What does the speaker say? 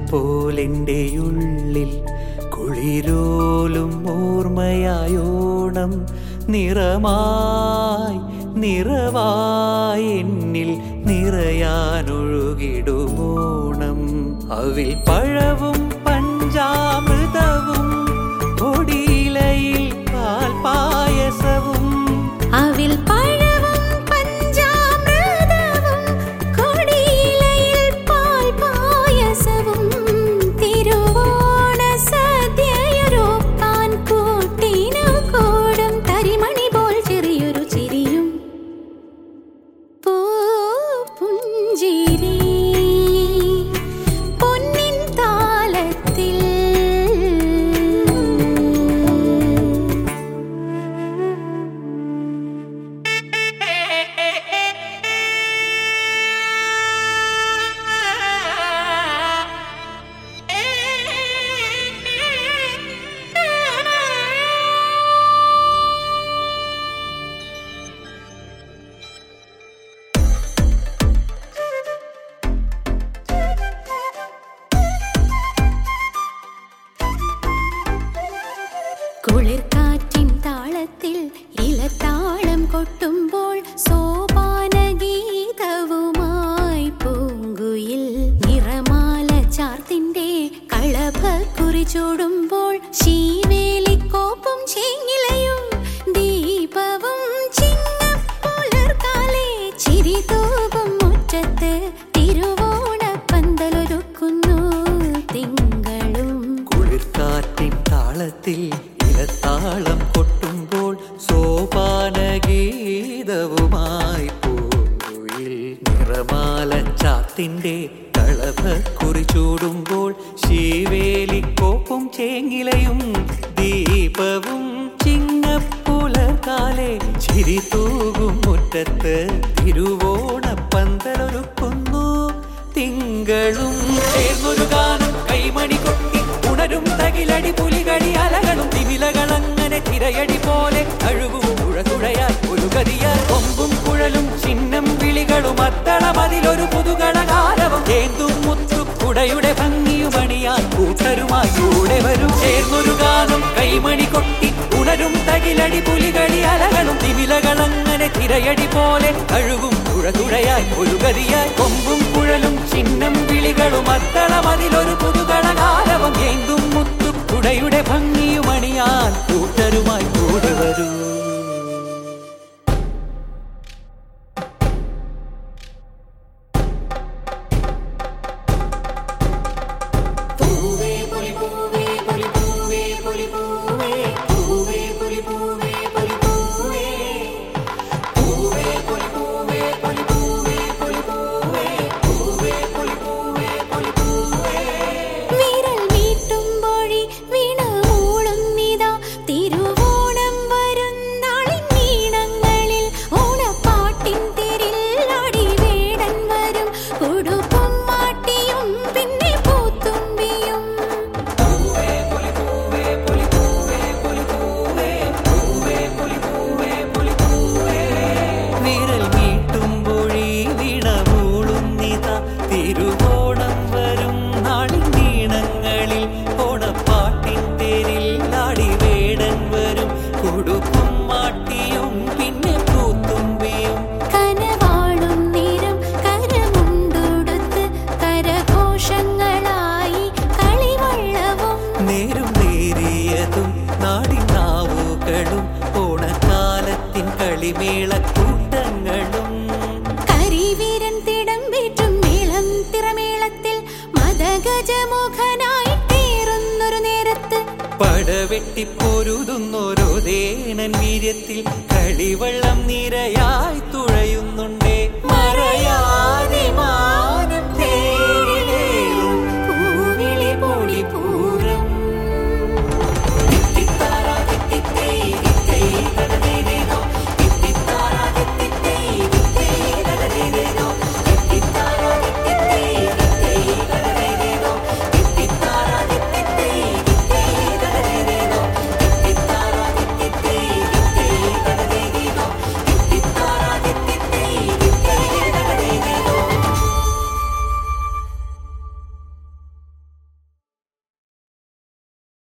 പോലെൻ്റെ ഉള്ളിൽ കുളിരോലും ഓർമ്മയായോണം നിറമായി നിറവായി എന്നിൽ നിറയാനൊഴുകിടുമോണം അവിൽ പഴവും പഞ്ചാമൃതവും കൊടിയിലയിൽ പാൽപായസവും അവിൽ പഴവും പഞ്ചാമൃതവും കൊടിയിലയിൽ പാൽ പായസവും തിരുവോണ സദ്യയൊരുക്കാൻ കൂട്ടിനു കൂടും തരിമണി പോൽ ചെറിയൊരു ചിരിയും പൂപ്പുഞ്ചിരി പൊന്നിൻ താലത്തിൽ കുളിർക്കാറ്റിൻ താളത്തിൽ ഇലത്താളം കൊട്ടുമ്പോൾ സോപാന ഗീതവുമായി പൂങ്കുയിൽ നിറമാല ചാർത്തിന്റെ കളഭ കുറിച്ചൂടുമ്പോൾ ശീവേലിക്കോപ്പും ചെങ്ങിലയും ദീപവും ചിങ്ങപ്പുലർക്കാലെ ചിരി തൂകും മുറ്റത്ത് തിരുവോണപ്പന്തലൊരുക്കുന്നു തിങ്കളും കുളിർക്കാറ്റിൻ താളത്തിൽ ഇലത്താളം കൊട്ടുമ്പോൾ സോപാനഗീതവുമായി പൂങ്കുയിൽ നിറമാല ചാത്തിന്റെ കളഭ കുറിച്ചൂടുമ്പോൾ ശീവേലിക്കോപ്പും ചേങ്ങിലയും ദീപവും ചിങ്ങപ്പുലർക്കാലെ ചിരി തൂകും മുറ്റത്ത് തിരുവോണപ്പന്തലൊരുക്കുന്നു തിങ്കളും ചേർന്നൊരു ഗാനം കൈമണി കൊട്ടി ഉണരും തകിലടി പുലികളി അലകളും തിമിലകളങ്ങനെ തിരയടി പോലെ അഴുകും കുഴകുഴയാൽ ഒരു ഗതിയാൽ കൊമ്പും കുഴലും ചിഹ്നം വിളികളും അത്തളമതിലൊരു പുതുകളകാരവം ഏന്തും മുത്തു കുടയുടെ ഭംഗിയും അണിയാൻ കൂട്ടരുമായി കൂടെ വരും ചേർന്നൊരു ഗാനം കൈമണി കൊട്ടി ഉണരും തകിലടി പുലികളി അലകളും തിമിലകളങ്ങനെ തിരയടി പോലെ അഴുകും കുഴകുഴയായി ഒരു ഗതിയായി കൊമ്പും കുഴലും ചിഹ്നം വിളികളും അത്തളമതിലൊരു പുതുകളകാരവം ഏന്തും മുത്തു കുടയുടെ ഭംഗിയും അണിയാൻ കൂട്ടരുമായി കൂടെ വരൂ പൂവേ പൊലി പൂവേ പൊലി പൂവേ പൊലി പൂവേ പൂവേ പൊലി പൂവേ പൊലി പൂവേ പൂവേ പൊലി പൂവേ പൊലി പൂവേ പൊലി പൂവേ പൂവേ പൊലി പൂവേ പൊലി പൂവേ വിരൽ മീട്ടുമ്പോഴി വീണ മൂളുന്നിതാ തിരുവോണം വരുന്നാളിൻ നീണങ്ങളിൽ ഓണപ്പാട്ടിൻ തിരിൽ അടി വേടൻ വരും ഉടുപ്പും മാട്ടിയും പിന്നെ പൂത്തുമ്പിയും വിരൽ മീട്ടുമ്പൊഴി വിടമൂളുന്നിത തിരുവോണം വരും നാളിൻ നീണങ്ങളിൽ ഓണപ്പാട്ടിൻ തേരിൽ ആടിവേടൻ വരും കൊടുക്കും മാട്ടിയും പിന്നെ പൂത്തുമ്പിയും കനവാളും നിறம் കരമുണ്ടുടുത്ത് കരഘോഷങ്ങളായി കളിവള്ളവും നേരും നേരിയതും നാടിനാവുകളും ഓണക്കാലത്തിൻ കളിമേളക്കൂട്ടങ്ങളും കരിവീരൻ തിടമ്പേറ്റും മേളം തിറമേളത്തിൽ മദഗജമുഖനായി തീറുന്നൊരു നേരത്ത് പടവെട്ടിപ്പൊരുതുന്നോരോ ദേനൻ വീര്യത്തിൽ കളിവള്ളം നിരയായി തുഴയുന്നുണ്ട്